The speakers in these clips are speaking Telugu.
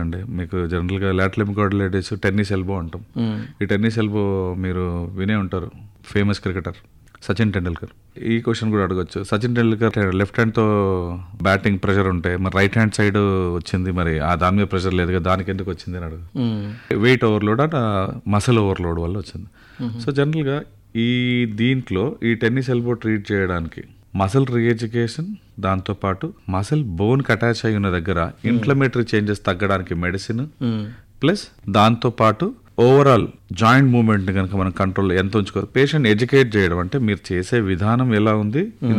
అనుకోకండి మీకు జనరల్గా లాట్లిమ్ కార్డిలైటిస్ టెన్నిస్ ఎల్బో అంటాం ఈ టెన్నిస్ ఎల్బో మీరు వినే ఉంటారు ఫేమస్ క్రికెటర్ సచిన్ టెండూల్కర్ ఈ క్వశ్చన్ కూడా అడగొచ్చు సచిన్ టెండూల్కర్ లెఫ్ట్ హ్యాండ్ తో బ్యాటింగ్ ప్రెషర్ ఉంటే మరి రైట్ హ్యాండ్ సైడ్ వచ్చింది మరి ఆ దాని మీద ప్రెషర్ లేదు కదా దానికి ఎందుకు వచ్చింది అని అడుగు weight overload and muscle overload వల్ల వచ్చింది సో జనరల్గా ఈ దీంట్లో ఈ టెన్నిస్ ఎల్బో ట్రీట్ చేయడానికి మసల్ రీఎడ్యుకేషన్ దాంతోపాటు మసల్ బోన్కి అటాచ్ అయి ఉన్న దగ్గర ఇన్ఫ్లమేటరీ చేంజెస్ తగ్గడానికి మెడిసిన్ ప్లస్ దాంతోపాటు ఓవరాల్ జాయింట్ మూవ్మెంట్ కనుక మనం కంట్రోల్ ఎంత ఉంచుకోవాలి పేషెంట్ ఎడ్యుకేట్ చేయడం అంటే మీరు చేసే విధానం ఎలా ఉంది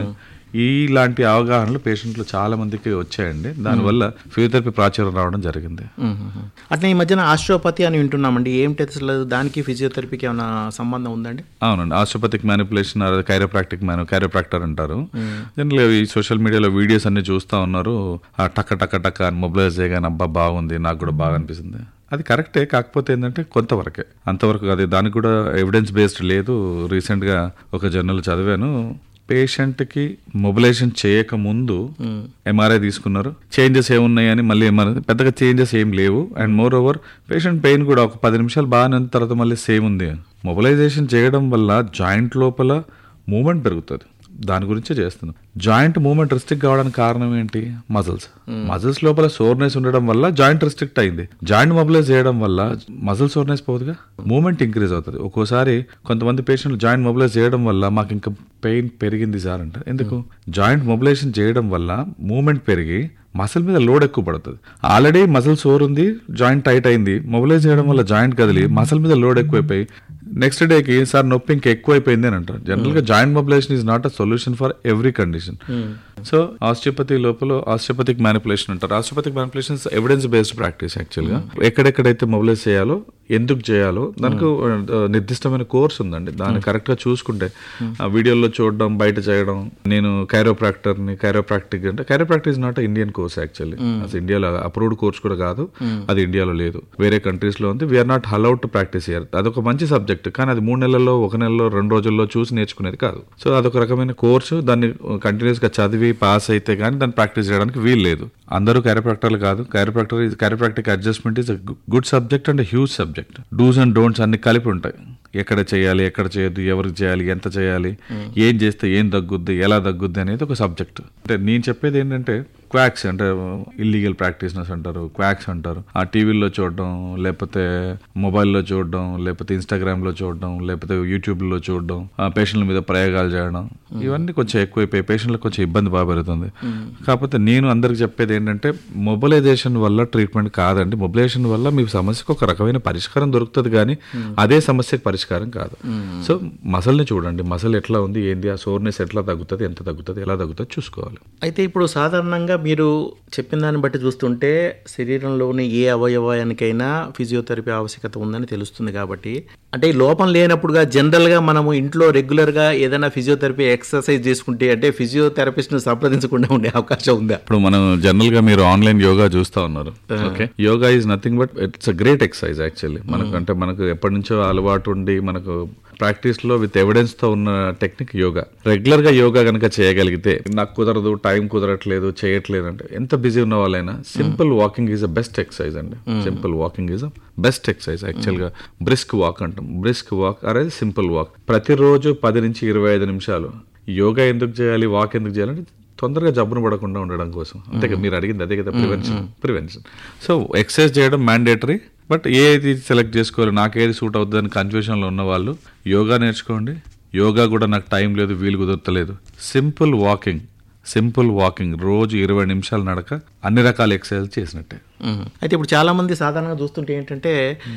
ఇలాంటి అవగాహనలు పేషెంట్లు చాలా మందికి వచ్చాయండి దానివల్ల ఫిజియోథెరపీ ప్రాచుర్యం రావడం జరిగింది అట్లా ఈ మధ్యన ఆస్ట్రోపతి అని వింటున్నామండి ఏంటి అసలు దానికి ఫిజియోథెరపీకి ఏమైనా సంబంధం ఉందండి అవునండి ఆస్ట్రోపతిక్ మ్యానిపులేషన్ కైరోప్రాక్టిక్ మ్యాను కైరోప్రాక్టర్ అంటారు జనరల్గా ఈ సోషల్ మీడియాలో వీడియోస్ అన్ని చూస్తూ ఉన్నారు ఆ టక్క టక్క టక్క అని మొబిలైజ్ చేయగానే అబ్బా బాగుంది నాకు కూడా బాగా అనిపిస్తుంది అది కరెక్టే కాకపోతే ఏంటంటే కొంతవరకే అంతవరకు అది దానికి కూడా ఎవిడెన్స్ బేస్డ్ లేదు రీసెంట్గా ఒక జర్నల్ చదివాను పేషెంట్కి మొబిలైజేషన్ చేయక ముందు ఎంఆర్ఐ తీసుకున్నారు చేంజెస్ ఏమున్నాయని మళ్ళీ ఎంఆర్ఐ పెద్దగా చేంజెస్ ఏం లేవు and moreover patient pain కూడా ఒక పది నిమిషాలు బాగానే ఉన్న తర్వాత మళ్ళీ సేమ్ ఉంది మొబిలైజేషన్ చేయడం వల్ల జాయింట్ లోపల మూమెంట్ పెరుగుతుంది దాని గురించే చేస్తున్నాం జాయింట్ మూమెంట్ రిస్ట్రిక్ట్ కావడానికి కారణం ఏంటి మజిల్స్ మజిల్స్ లోపల సోర్నెస్ ఉండడం వల్ల జాయింట్ రిస్ట్రిక్ట్ అయింది జాయింట్ మొబిలైజ్ చేయడం వల్ల మజిల్ సోర్నెస్ పోదుగా మూమెంట్ ఇంక్రీజ్ అవుతుంది ఒక్కోసారి కొంతమంది పేషెంట్లు జాయింట్ మొబిలైజ్ చేయడం వల్ల మాకు ఇంకా పెయిన్ పెరిగింది సార్ అంట ఎందుకు జాయింట్ మొబిలైజేషన్ చేయడం వల్ల మూమెంట్ పెరిగి మసిల్ మీద లోడ్ ఎక్కువ పడుతుంది ఆల్రెడీ మసిల్ సోర్ ఉంది జాయింట్ టైట్ అయింది మొబిలైజ్ చేయడం వల్ల జాయింట్ కదిలి మసిల్ మీద లోడ్ ఎక్కువైపోయి నెక్స్ట్ డేకి సార్ నొప్పి ఇంకా ఎక్కువైపోయింది అని అంటారు జనరల్ గా joint mobilisation is not a solution for every condition so osteopathy లోపల ఆస్టియోపతిక్ మ్యానిపులేషన్ అంటారు osteopathic manipulation evidence based practice actual గా ఎక్కడెక్కడైతే మొబిలైజ్ చేయాలో ఎందుకు చేయాలో దానికి ఆ, నిర్దిష్టమైన కోర్స్ ఉందండి దాన్ని కరెక్ట్ గా చూసుకుంటే ఆ వీడియోలో చూడడం బయట చేయడం నేను కైరోప్రాక్టర్ ని కైరోప్రాక్టిక్ అంటే chiropractic is not Indian course actually అసలు ఇండియాలో అప్రూవ్డ్ కోర్స్ కూడా కాదు అది ఇండియాలో లేదు వేరే కంట్రీస్ లో ఉంది we're not allowed to practise here అదొక మంచి సబ్జెక్ట్ కానీ అది మూడు నెలల్లో ఒక నెలలో రెండు రోజుల్లో చూసి నేర్చుకునేది కాదు సో అదొక రకమైన కోర్సు దాన్ని కంటిన్యూస్ గా చదివి పాస్ అయితే కానీ దాన్ని ప్రాక్టీస్ చేయడానికి వీలు లేదు అందరూ కైరోప్రాక్టర్లు కాదు chiropractor chiropractic adjustment is good subject and huge subject dos and don'ts అన్ని కలిపి ఉంటాయి ఎక్కడ చేయాలి ఎక్కడ చేయొద్దు ఎవరికి చేయాలి ఎంత చేయాలి ఏం చేస్తే ఏం తగ్గుద్ది ఎలా తగ్గుద్ది అనేది ఒక సబ్జెక్ట్ అంటే నేను చెప్పేది ఏంటంటే క్వాక్స్ అంటే ఇల్లీగల్ ప్రాక్టీస్నెస్ అంటారు క్వాక్స్ అంటారు ఆ టీవీల్లో చూడడం లేకపోతే మొబైల్లో చూడడం లేకపోతే ఇన్స్టాగ్రామ్లో చూడడం లేకపోతే యూట్యూబ్లో చూడడం ఆ పేషెంట్ల మీద ప్రయోగాలు చేయడం ఇవన్నీ కొంచెం ఎక్కువైపోయి పేషెంట్లకు కొంచెం ఇబ్బంది బాగా పెరుగుతుంది కాకపోతే నేను అందరికి చెప్పేది ఏంటంటే మొబిలైజేషన్ వల్ల ట్రీట్మెంట్ కాదండి మొబిలైజేషన్ వల్ల మీ సమస్యకు ఒక రకమైన పరిష్కారం దొరుకుతుంది కానీ అదే సమస్యకు పరిష్కారం కాదు సో మసల్ని చూడండి మసల్ ఎట్లా ఉంది ఏంది ఆ సోర్నెస్ ఎట్లా తగ్గుతుంది ఎంత తగ్గుతుంది ఎలా తగ్గుతుంది చూసుకోవాలి అయితే ఇప్పుడు సాధారణంగా మీరు చెప్పిన దాన్ని బట్టి చూస్తుంటే శరీరంలోని ఏ అవయవానికైనా ఫిజియోథెరపీ ఆవశ్యకత ఉందని తెలుస్తుంది కాబట్టి అంటే ఈ లోపం లేనప్పుడుగా జనరల్గా మనము ఇంట్లో రెగ్యులర్గా ఏదైనా ఫిజియోథెరపీ ఎక్సర్సైజ్ చేసుకుంటే అంటే ఫిజియోథెరపిస్ట్ను సంప్రదించకుండా ఉండే అవకాశం ఉందా ఇప్పుడు మనం జనరల్ గా మీరు ఆన్లైన్ యోగా చూస్తా ఉన్నారు okay yoga is nothing but it's a great exercise actually మనకు అంటే మనకు ఎప్పటి నుంచో అలవాటు ఉండి మనకు ప్రాక్టీస్ లో విత్ ఎవిడెన్స్ తో ఉన్న టెక్నిక్ యోగా రెగ్యులర్ గా యోగా కనుక చేయగలిగితే నాకు కుదరదు టైం కుదరట్లేదు చేయట్లేదు అంటే ఎంత బిజీ ఉన్న వాళ్ళైనా simple walking is a best exercise అండి simple walking is a best exercise actual గా బ్రిస్క్ వాక్ అంటాం బ్రిస్క్ వాక్ అనేది సింపుల్ వాక్ ప్రతిరోజు పది నుంచి ఇరవై ఐదు నిమిషాలు యోగా ఎందుకు చేయాలి వాక్ ఎందుకు చేయాలంటే తొందరగా జబ్బును పడకుండా ఉండడం కోసం అంతే కదా మీరు అడిగింది అదే కదా ప్రివెన్షన్ ప్రివెన్షన్ సో ఎక్సర్సైజ్ చేయడం మ్యాండేటరీ బట్ ఏది సెలెక్ట్ చేసుకోవాలి నాకు ఏది సూట్ అవుతుంది అని కన్ఫ్యూషన్లో ఉన్న వాళ్ళు యోగా నేర్చుకోండి యోగా కూడా నాకు టైం లేదు వీలు కుదరతలేదు సింపుల్ వాకింగ్ సింపుల్ వాకింగ్ రోజు ఇరవై నిమిషాలు నడక అన్ని రకాల ఎక్సర్సైజ్ చేసినట్టే అయితే ఇప్పుడు చాలా మంది సాధారణంగా చూస్తుంటే ఏంటంటే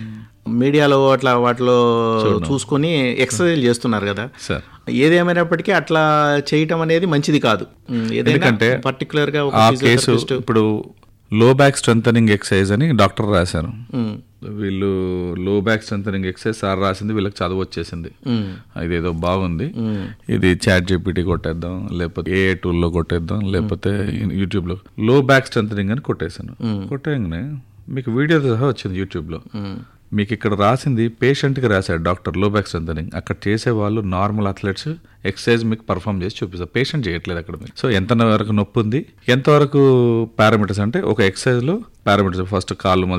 మీడియాలో అట్లా వాటిలో చూసుకొని ఎక్సర్సైజ్ చేస్తున్నారు కదా సార్ ఏదేమైనప్పటికీ అట్లా చేయటం అనేది మంచిది కాదు ఉమ్, ఏదైనా ఎందుకంటే పర్టికులర్ గా ఒక ఆ కేసు physiotherapist- ఇప్పుడు లో బ్యాక్ స్ట్రెంథనింగ్ ఎక్సర్సైజ్ అని డాక్టర్ రాశారు ఉమ్, వీళ్ళు లో బ్యాక్ స్ట్రెంథనింగ్ ఎక్సర్సైజ్ సార్ రాసింది వీళ్ళకి చదువు వచ్చేసింది ఉమ్, ఇదేదో బాగుంది ఇది చాట్ జీపీటీ కొట్టేద్దాం లేకపోతే ఏ టూల్లో కొట్టేద్దాం లేకపోతే యూట్యూబ్లో లో బ్యాక్ స్ట్రెంథనింగ్ అని కొట్టేశాను కొట్టేయగానే మీకు వీడియో సహా వచ్చింది యూట్యూబ్లో ఉమ్, మీకు ఇక్కడ రాసింది పేషెంట్కి రాశాడు డాక్టర్ లో బ్యాక్ స్ట్రెంథనింగ్ అక్కడ చేసే వాళ్ళు నార్మల్ అథ్లెట్స్ ఎక్సర్సైజ్ మీకు పర్ఫామ్ చేసి చూపిస్తారు పేషెంట్ చేయట్లేదు అక్కడ మీరు సో ఎంత వరకు నొప్పి ఉంది ఎంతవరకు పారామీటర్స్ అంటే ఒక ఎక్సర్సైజ్లో పారామీటర్స్ ఫస్ట్ కాళ్ళు